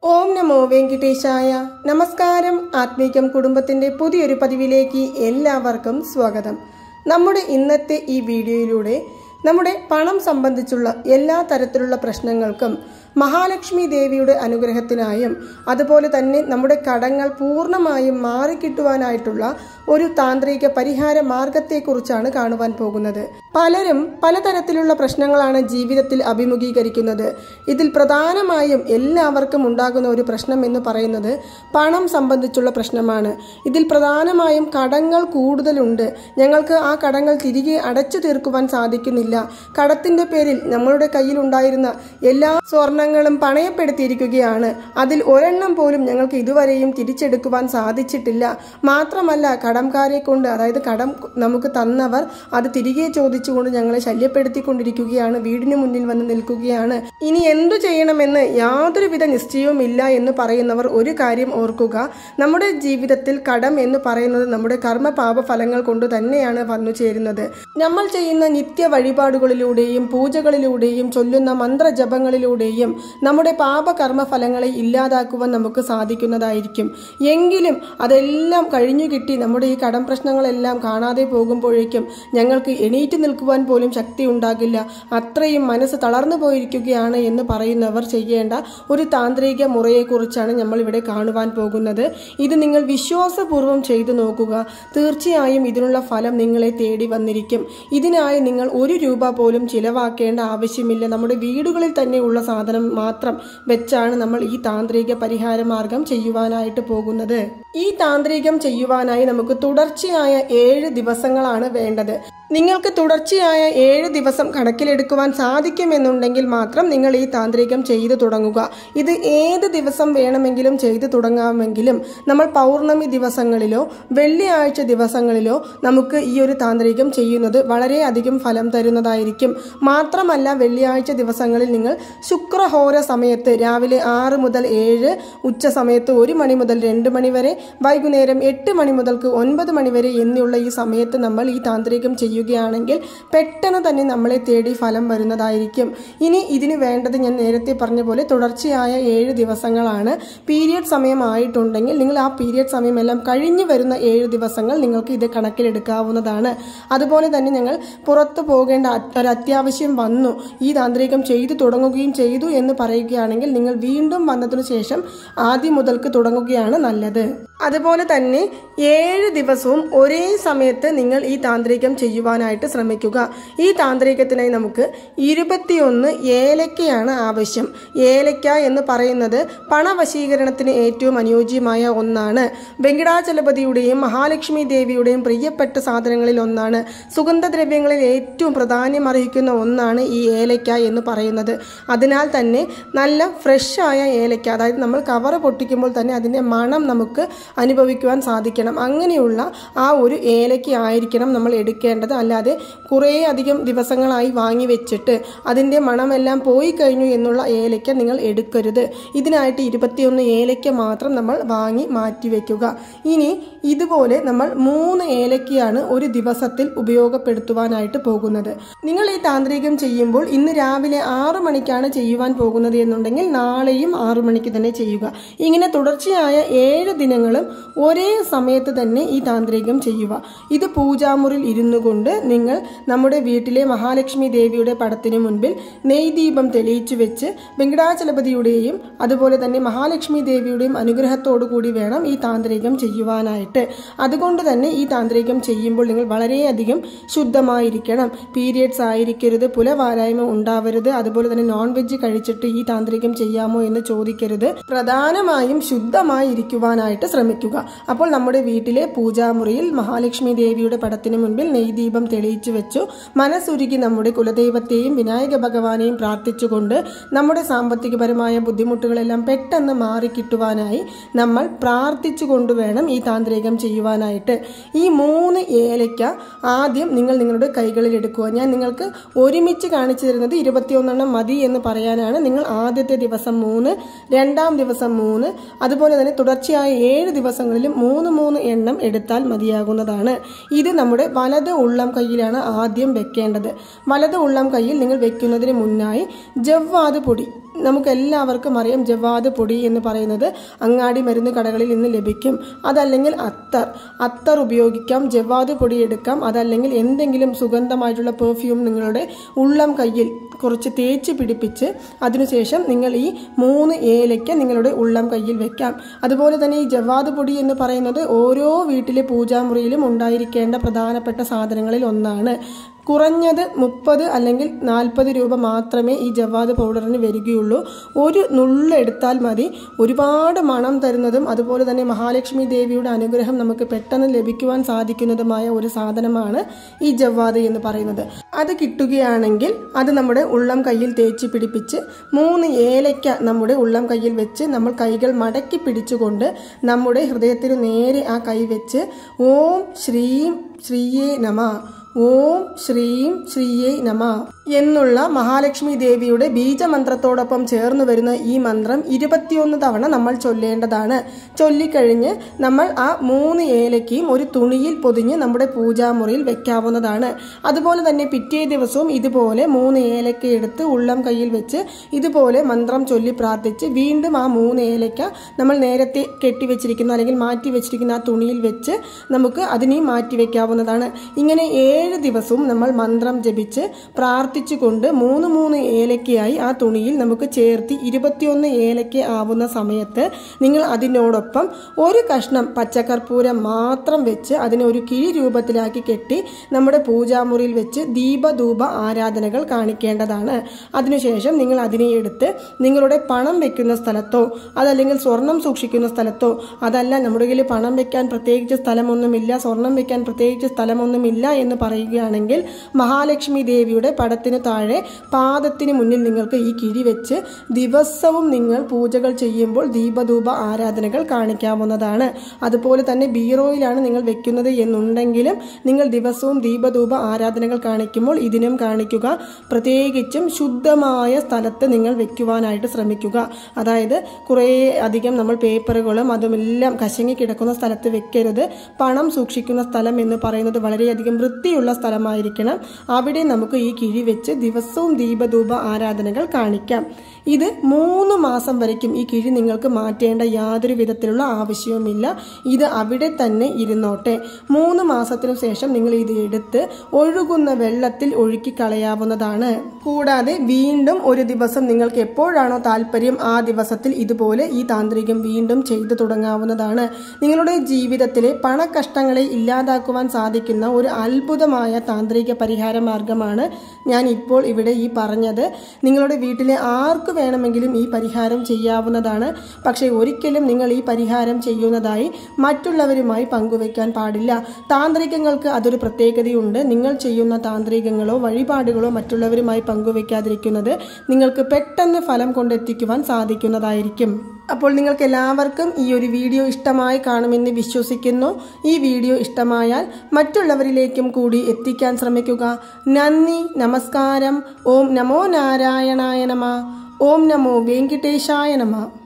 ഓം നമോ വെങ്കിടേശായ നമസ്കാരം ആത്മീകം കുടുംബത്തിന്റെ പുതിയൊരു പതിവിലേക്ക് എല്ലാവർക്കും സ്വാഗതം നമ്മുടെ ഇന്നത്തെ ഈ വീഡിയോയിലൂടെ നമ്മുടെ പണം സംബന്ധിച്ചുള്ള എല്ലാ തരത്തിലുള്ള പ്രശ്നങ്ങൾക്കും മഹാലക്ഷ്മി ദേവിയുടെ അനുഗ്രഹത്തിനായും അതുപോലെ തന്നെ നമ്മുടെ കടങ്ങൾ പൂർണ്ണമായും മാറിക്കിട്ടുവാനായിട്ടുള്ള ഒരു താന്ത്രിക പരിഹാര മാർഗത്തെക്കുറിച്ചാണ് കാണുവാൻ പോകുന്നത് പലരും പലതരത്തിലുള്ള പ്രശ്നങ്ങളാണ് ജീവിതത്തിൽ അഭിമുഖീകരിക്കുന്നത് ഇതിൽ പ്രധാനമായും എല്ലാവർക്കും ഉണ്ടാകുന്ന ഒരു പ്രശ്നം എന്ന് പറയുന്നത് പണം സംബന്ധിച്ചുള്ള പ്രശ്നമാണ് ഇതിൽ പ്രധാനമായും കടങ്ങൾ കൂടുതലുണ്ട് ഞങ്ങൾക്ക് ആ കടങ്ങൾ തിരികെ അടച്ചു തീർക്കുവാൻ സാധിക്കുന്നില്ല കടത്തിന്റെ പേരിൽ നമ്മളുടെ കയ്യിൽ ഉണ്ടായിരുന്ന എല്ലാ സ്വർണങ്ങളും പണയപ്പെടുത്തിയിരിക്കുകയാണ് അതിൽ ഒരെണ്ണം പോലും ഞങ്ങൾക്ക് ഇതുവരെയും തിരിച്ചെടുക്കുവാൻ സാധിച്ചിട്ടില്ല മാത്രമല്ല കടംകാരെ കൊണ്ട് അതായത് കടം നമുക്ക് തന്നവർ അത് തിരികെ ചോദിച്ചുകൊണ്ട് ഞങ്ങളെ ശല്യപ്പെടുത്തിക്കൊണ്ടിരിക്കുകയാണ് വീടിന് മുന്നിൽ വന്ന് നിൽക്കുകയാണ് ഇനി എന്തു ചെയ്യണമെന്ന് യാതൊരുവിധ നിശ്ചയവുമില്ല എന്ന് പറയുന്നവർ ഒരു കാര്യം ഓർക്കുക നമ്മുടെ ജീവിതത്തിൽ കടം എന്ന് പറയുന്നത് നമ്മുടെ കർമ്മ പാപ ഫലങ്ങൾ കൊണ്ട് തന്നെയാണ് വന്നു ചേരുന്നത് നമ്മൾ ചെയ്യുന്ന നിത്യ വഴിപാടുകളിലൂടെയും പൂജകളിലൂടെയും ചൊല്ലുന്ന മന്ത്രജപങ്ങളിലൂടെയും നമ്മുടെ പാപകർമ്മ ഫലങ്ങളെ ഇല്ലാതാക്കുവാൻ നമുക്ക് സാധിക്കുന്നതായിരിക്കും എങ്കിലും അതെല്ലാം കഴിഞ്ഞു കിട്ടി നമ്മുടെ ഈ കടം പ്രശ്നങ്ങളെല്ലാം കാണാതെ പോകുമ്പോഴേക്കും ഞങ്ങൾക്ക് എണീറ്റ് നിൽക്കുവാൻ പോലും ശക്തി ഉണ്ടാകില്ല അത്രയും മനസ്സ് തളർന്നു പോയിരിക്കുകയാണ് എന്ന് പറയുന്നവർ ചെയ്യേണ്ട ഒരു താന്ത്രിക മുറയെക്കുറിച്ചാണ് നമ്മൾ ഇവിടെ കാണുവാൻ പോകുന്നത് ഇത് നിങ്ങൾ വിശ്വാസപൂർവ്വം ചെയ്തു നോക്കുക തീർച്ചയായും ഇതിനുള്ള ഫലം നിങ്ങളെ തേടി വന്നിരിക്കും ഇതിനായി നിങ്ങൾ ഒരു രൂപ പോലും ചിലവാക്കേണ്ട ആവശ്യമില്ല നമ്മുടെ വീടുകളിൽ തന്നെ ഉള്ള സാധനം മാത്രം വെച്ചാണ് നമ്മൾ ഈ താന്ത്രിക പരിഹാര മാർഗം ചെയ്യുവാനായിട്ട് പോകുന്നത് ഈ താന്ത്രികം ചെയ്യുവാനായി നമുക്ക് തുടർച്ചയായ ഏഴ് ദിവസങ്ങളാണ് വേണ്ടത് നിങ്ങൾക്ക് തുടർച്ചയായ ഏഴ് ദിവസം കണക്കിലെടുക്കുവാൻ സാധിക്കുമെന്നുണ്ടെങ്കിൽ മാത്രം നിങ്ങൾ ഈ താന്ത്രികം ചെയ്തു തുടങ്ങുക ഇത് ഏത് ദിവസം വേണമെങ്കിലും ചെയ്തു തുടങ്ങാമെങ്കിലും നമ്മൾ പൗർണമി ദിവസങ്ങളിലോ വെള്ളിയാഴ്ച ദിവസങ്ങളിലോ നമുക്ക് ഈ ഒരു താന്ത്രികം ചെയ്യുന്നത് വളരെയധികം ഫലം തരുന്നതായിരിക്കും മാത്രമല്ല വെള്ളിയാഴ്ച ദിവസങ്ങളിൽ നിങ്ങൾ ശുക്രഹോര സമയത്ത് രാവിലെ ആറ് മുതൽ ഏഴ് ഉച്ച സമയത്ത് ഒരു മണി മുതൽ രണ്ട് മണി വരെ വൈകുന്നേരം എട്ട് മണി മുതൽക്ക് ഒൻപത് മണി വരെ എന്നുള്ള ഈ സമയത്ത് നമ്മൾ ഈ താന്ത്രികം ചെയ്യുകയാണെങ്കിൽ പെട്ടെന്ന് തന്നെ നമ്മളെ തേടി ഫലം വരുന്നതായിരിക്കും ഇനി ഇതിന് വേണ്ടത് ഞാൻ നേരത്തെ പറഞ്ഞ പോലെ തുടർച്ചയായ ഏഴ് ദിവസങ്ങളാണ് പീരിയഡ് സമയമായിട്ടുണ്ടെങ്കിൽ നിങ്ങൾ ആ പീരിയഡ് സമയമെല്ലാം കഴിഞ്ഞു വരുന്ന ഏഴ് ദിവസങ്ങൾ നിങ്ങൾക്ക് ഇത് കണക്കിലെടുക്കാവുന്നതാണ് അതുപോലെ തന്നെ ഞങ്ങൾ പുറത്തു പോകേണ്ട ഒരു അത്യാവശ്യം വന്നു ഈ താന്ത്രികം ചെയ്തു തുടങ്ങുകയും ചെയ്തു എന്ന് പറയുകയാണെങ്കിൽ നിങ്ങൾ വീണ്ടും വന്നതിനു ശേഷം ആദ്യം മുതൽക്ക് തുടങ്ങുകയാണ് നല്ലത് അതുപോലെ തന്നെ ഏഴ് ദിവസവും ഒരേ സമയത്ത് നിങ്ങൾ ഈ താന്ത്രികം ചെയ്യുവാനായിട്ട് ശ്രമിക്കുക ഈ താന്ത്രികത്തിനായി നമുക്ക് ഇരുപത്തിയൊന്ന് ഏലക്കയാണ് ആവശ്യം ഏലക്ക എന്ന് പറയുന്നത് പണവശീകരണത്തിന് ഏറ്റവും അനുയോജ്യമായ ഒന്നാണ് വെങ്കടാചലപതിയുടെയും മഹാലക്ഷ്മി ദേവിയുടെയും പ്രിയപ്പെട്ട സാധനങ്ങളിൽ ഒന്നാണ് സുഗന്ധദ്രവ്യങ്ങളിൽ ഏറ്റവും പ്രാധാന്യം അർഹിക്കുന്ന ഒന്നാണ് ഈ ഏലക്ക എന്ന് പറയുന്നത് അതിനാൽ തന്നെ നല്ല ഫ്രഷായ ഏലക്ക അതായത് നമ്മൾ കവർ പൊട്ടിക്കുമ്പോൾ തന്നെ അതിൻ്റെ മണം നമുക്ക് അനുഭവിക്കുവാൻ സാധിക്കണം അങ്ങനെയുള്ള ആ ഒരു ഏലക്ക ആയിരിക്കണം നമ്മൾ എടുക്കേണ്ടത് അല്ലാതെ കുറേ അധികം ദിവസങ്ങളായി വാങ്ങി വെച്ചിട്ട് അതിൻ്റെ മണമെല്ലാം പോയി കഴിഞ്ഞു എന്നുള്ള ഏലക്ക നിങ്ങൾ എടുക്കരുത് ഇതിനായിട്ട് ഇരുപത്തിയൊന്ന് ഏലക്ക മാത്രം നമ്മൾ വാങ്ങി മാറ്റി വെക്കുക ഇനി ഇതുപോലെ നമ്മൾ മൂന്ന് ഏലക്കയാണ് ഒരു ദിവസത്തിൽ ഉപയോഗപ്പെടുത്തുവാനായിട്ട് പോകുന്നത് നിങ്ങൾ ഈ താന്ത്രികം ചെയ്യുമ്പോൾ ഇന്ന് രാവിലെ ആറു മണിക്കാണ് ചെയ്യുവാൻ പോകുന്നത് എന്നുണ്ടെങ്കിൽ നാളെയും ആറു മണിക്ക് തന്നെ ചെയ്യുക ഇങ്ങനെ തുടർച്ചയായ ഏഴ് ദിനങ്ങളും ഒരേ സമയത്ത് തന്നെ ഈ താന്ത്രികം ചെയ്യുക ഇത് പൂജാമുറിൽ ഇരുന്നു കൊണ്ട് നിങ്ങൾ നമ്മുടെ വീട്ടിലെ മഹാലക്ഷ്മി ദേവിയുടെ പടത്തിന് മുൻപിൽ നെയ്ദീപം തെളിയിച്ചു വെച്ച് വെങ്കടാചലപതിയുടെയും അതുപോലെ തന്നെ മഹാലക്ഷ്മി ദേവിയുടെയും അനുഗ്രഹത്തോടു കൂടി വേണം ഈ താന്ത്രികം ചെയ്യുവാനായിട്ട് അതുകൊണ്ട് തന്നെ ഈ താന്ത്രികം ചെയ്യുമ്പോൾ നിങ്ങൾ വളരെയധികം ശുദ്ധമായിരിക്കണം പീരിയഡ്സ് ആയിരിക്കരുത് പുലവാരായ്മ ഉണ്ടാവരുത് അതുപോലെ തന്നെ നോൺ വെജ് കഴിച്ചിട്ട് ഈ താന്ത്രികം ചെയ്യാമോ എന്ന് ചോദിക്കരുത് പ്രധാനമായും ശുദ്ധമായിരിക്കുവാനായിട്ട് ശ്രമിക്കുക അപ്പോൾ നമ്മുടെ വീട്ടിലെ പൂജാമുറിയിൽ മഹാലക്ഷ്മി ദേവിയുടെ പടത്തിന് മുൻപിൽ നെയ്ദീപം തെളിയിച്ചു വെച്ചു മനസ്സുരുകി നമ്മുടെ കുലദൈവത്തെയും വിനായക ഭഗവാനെയും പ്രാർത്ഥിച്ചുകൊണ്ട് നമ്മുടെ സാമ്പത്തികപരമായ ബുദ്ധിമുട്ടുകളെല്ലാം പെട്ടെന്ന് മാറിക്കിട്ടുവാനായി നമ്മൾ പ്രാർത്ഥിച്ചു കൊണ്ടുവേണം ഈ താന്ത്രികം ചെയ്യുവാനായിട്ട് ഈ മൂന്ന് ഏലയ്ക്ക ആദ്യം നിങ്ങൾ നിങ്ങളുടെ കൈകളിൽ എടുക്കുക ഞാൻ നിങ്ങൾക്ക് ഒരുമിച്ച് കാണിച്ചു തരുന്നത് ഇരുപത്തിയൊന്നെണ്ണം മതി എന്ന് പറയാനാണ് നിങ്ങൾ ആദ്യത്തെ ദിവസം മൂന്ന് രണ്ടാം ദിവസം മൂന്ന് അതുപോലെ തന്നെ തുടർച്ചയായ ഏഴ് ദിവസങ്ങളിലും മൂന്ന് മൂന്ന് എണ്ണം എടുത്താൽ മതിയാകുന്നതാണ് ഇത് നമ്മുടെ വലത് ഉള്ളം കൈയിലാണ് ആദ്യം വെക്കേണ്ടത് വലത് ഉള്ളം കൈയിൽ നിങ്ങൾ വെക്കുന്നതിന് മുന്നായി ജവ്വാത് പൊടി നമുക്ക് എല്ലാവർക്കും അറിയാം ജവാദ് പൊടി എന്ന് പറയുന്നത് അങ്ങാടി മരുന്ന് കടകളിൽ നിന്ന് ലഭിക്കും അതല്ലെങ്കിൽ അത്തർ അത്തർ ഉപയോഗിക്കാം ജവാദ് പൊടി എടുക്കാം അതല്ലെങ്കിൽ എന്തെങ്കിലും സുഗന്ധമായിട്ടുള്ള പെർഫ്യൂം നിങ്ങളുടെ ഉള്ളം കയ്യിൽ കുറച്ച് തേച്ച് പിടിപ്പിച്ച് അതിനുശേഷം നിങ്ങൾ ഈ മൂന്ന് ഏലയ്ക്ക നിങ്ങളുടെ ഉള്ളം കയ്യിൽ വെക്കാം അതുപോലെ തന്നെ ഈ ജവാദ് പൊടി എന്ന് പറയുന്നത് ഓരോ വീട്ടിലെ പൂജാമുറിയിലും ഉണ്ടായിരിക്കേണ്ട പ്രധാനപ്പെട്ട സാധനങ്ങളിൽ ഒന്നാണ് കുറഞ്ഞത് മുപ്പത് അല്ലെങ്കിൽ നാൽപ്പത് രൂപ മാത്രമേ ഈ ജവാദ് പൗഡറിന് വരികയുള്ളൂ ഒരു നുള്ളെടുത്താൽ മതി ഒരുപാട് മണം തരുന്നതും അതുപോലെ തന്നെ മഹാലക്ഷ്മി ദേവിയുടെ അനുഗ്രഹം നമുക്ക് പെട്ടെന്ന് ലഭിക്കുവാൻ സാധിക്കുന്നതുമായ ഒരു സാധനമാണ് ഈ ജവാദ് എന്ന് പറയുന്നത് അത് കിട്ടുകയാണെങ്കിൽ അത് നമ്മുടെ ഉള്ളം കയ്യിൽ തേച്ച് പിടിപ്പിച്ച് മൂന്ന് ഏലയ്ക്ക നമ്മുടെ ഉള്ളം കയ്യിൽ വെച്ച് നമ്മൾ കൈകൾ മടക്കി പിടിച്ചുകൊണ്ട് നമ്മുടെ ഹൃദയത്തിന് നേരെ ആ കൈ വെച്ച് ഓം ശ്രീം ശ്രീയേ നമ ഓം ശ്രീം ശ്രീയേ നമ എന്നുള്ള മഹാലക്ഷ്മി ദേവിയുടെ ബീജമന്ത്രത്തോടൊപ്പം ചേർന്ന് വരുന്ന ഈ മന്ത്രം ഇരുപത്തിയൊന്ന് തവണ നമ്മൾ ചൊല്ലേണ്ടതാണ് ചൊല്ലിക്കഴിഞ്ഞ് നമ്മൾ ആ മൂന്ന് ഏലയ്ക്കയും ഒരു തുണിയിൽ പൊതിഞ്ഞ് നമ്മുടെ പൂജാമുറിയിൽ വെക്കാവുന്നതാണ് അതുപോലെ തന്നെ പിറ്റേ ദിവസവും ഇതുപോലെ മൂന്ന് ഏലക്ക എടുത്ത് ഉള്ളം കയ്യിൽ വെച്ച് ഇതുപോലെ മന്ത്രം ചൊല്ലി പ്രാർത്ഥിച്ച് വീണ്ടും ആ മൂന്ന് ഏലക്ക നമ്മൾ നേരത്തെ കെട്ടിവെച്ചിരിക്കുന്ന അല്ലെങ്കിൽ മാറ്റി വെച്ചിരിക്കുന്ന ആ തുണിയിൽ വെച്ച് നമുക്ക് അതിനെയും മാറ്റി വെക്കാവുന്നതാണ് ഇങ്ങനെ ഏഴ് ദിവസവും നമ്മൾ മന്ത്രം ജപിച്ച് പ്രാർത്ഥിച്ചുകൊണ്ട് മൂന്ന് മൂന്ന് ഏലക്കയായി ആ തുണിയിൽ നമുക്ക് ചേർത്തി ഇരുപത്തിയൊന്ന് ഏലക്ക ആവുന്ന സമയത്ത് നിങ്ങൾ അതിനോടൊപ്പം ഒരു കഷ്ണം പച്ചക്കർപ്പൂരം മാത്രം വെച്ച് അതിനെ ഒരു കിഴി രൂപത്തിലാക്കി കെട്ടി നമ്മുടെ പൂജാമുറിയിൽ വെച്ച് ദീപധൂപ ആരാധനകൾ കാണിക്കേണ്ടതാണ് അതിനുശേഷം നിങ്ങൾ അതിനെ എടുത്ത് നിങ്ങളുടെ പണം വെക്കുന്ന സ്ഥലത്തോ അതല്ലെങ്കിൽ സ്വർണം സൂക്ഷിക്കുന്ന സ്ഥലത്തോ അതല്ല നമ്മുടെ കയ്യിൽ പണം വെക്കാൻ പ്രത്യേകിച്ച് സ്ഥലമൊന്നുമില്ല സ്വർണം വെക്കാൻ പ്രത്യേകിച്ച് സ്ഥലമൊന്നുമില്ല എന്ന് പറയുകയാണെങ്കിൽ മഹാലക്ഷ്മി ദേവിയുടെ പടത്തിന് താഴെ പാദത്തിന് മുന്നിൽ നിങ്ങൾക്ക് ഈ കിഴി വെച്ച് ദിവസവും നിങ്ങൾ പൂജകൾ ചെയ്യുമ്പോൾ ദീപധൂപ ആരാധനകൾ കാണിക്കാവുന്നതാണ് അതുപോലെ തന്നെ ബീറോയിലാണ് നിങ്ങൾ വെക്കുന്നത് എന്നുണ്ടെങ്കിലും നിങ്ങൾ ദിവസവും ദീപധൂപ ആരാധനകൾ കാണിക്കുമ്പോൾ ഇതിനും കാണിക്കുക പ്രത്യേകിച്ചും ശുദ്ധമായ സ്ഥലത്ത് നിങ്ങൾ വെക്കുവാനായിട്ട് ശ്രമിക്കുക അതായത് കുറേ അധികം നമ്മൾ പേപ്പറുകളും അതുമെല്ലാം കശങ്ങി കിടക്കുന്ന സ്ഥലത്ത് വെക്കരുത് പണം സൂക്ഷിക്കുന്ന സ്ഥലം എന്ന് പറയുന്നത് വളരെയധികം വൃത്തിയുള്ള സ്ഥലമായിരിക്കണം അവിടെ നമുക്ക് ഈ കിഴി വെച്ച് ദിവസവും ദീപധൂപ ആരാധനകൾ കാണിക്കാം ഇത് മൂന്ന് മാസം വരയ്ക്കും ഈ കിഴി നിങ്ങൾക്ക് മാറ്റേണ്ട യാതൊരു വിധത്തിലുള്ള ആവശ്യവുമില്ല ഇത് അവിടെ തന്നെ ഇരുന്നോട്ടെ മൂന്ന് മാസത്തിനു ശേഷം നിങ്ങൾ ഇത് എടുത്ത് ഒഴുകുന്ന വെള്ളത്തിൽ ഒഴുക്കി കളയാവുന്നതാണ് കൂടാതെ വീണ്ടും ഒരു ദിവസം നിങ്ങൾക്ക് എപ്പോഴാണോ താല്പര്യം ആ ദിവസത്തിൽ ഇതുപോലെ ഈ താന്ത്രികം വീണ്ടും ചെയ്തു തുടങ്ങാവുന്നതാണ് നിങ്ങളുടെ ജീവിതത്തിലെ പണക്കഷ്ടങ്ങളെ ഇല്ലാതാക്കുവാൻ സാധിക്കുന്ന ഒരു അത്ഭുതമായ താന്ത്രിക പരിഹാര മാർഗമാണ് ഞാൻ ഇപ്പോൾ ഇവിടെ ഈ പറഞ്ഞത് നിങ്ങളുടെ വീട്ടിലെ ആർക്ക് വേണമെങ്കിലും ഈ പരിഹാരം ചെയ്യാവുന്നതാണ് പക്ഷേ ഒരിക്കലും നിങ്ങൾ ഈ പരിഹാരം ചെയ്യുന്നതായി മറ്റുള്ളവരുമായി പങ്കുവെക്കാൻ പാടില്ല താന്ത്രികങ്ങൾക്ക് അതൊരു പ്രത്യേകതയുണ്ട് നിങ്ങൾ ചെയ്യുന്ന താന്ത്രികങ്ങളോ വഴിപാടുകളോ മറ്റുള്ളവരുമായി പങ്കുവെക്കാതിരിക്കുന്നത് നിങ്ങൾക്ക് പെട്ടെന്ന് ഫലം കൊണ്ടെത്തിക്കുവാൻ സാധിക്കുന്നതായിരിക്കും അപ്പോൾ നിങ്ങൾക്ക് എല്ലാവർക്കും ഈ ഒരു വീഡിയോ ഇഷ്ടമായി കാണുമെന്ന് വിശ്വസിക്കുന്നു ഈ വീഡിയോ ഇഷ്ടമായാൽ മറ്റുള്ളവരിലേക്കും കൂടി എത്തിക്കാൻ ശ്രമിക്കുക നന്ദി നമസ്കാരം ഓം നമോ നാരായണായ നമ ഓം നമോ വെങ്കിട്ടേശായ നമ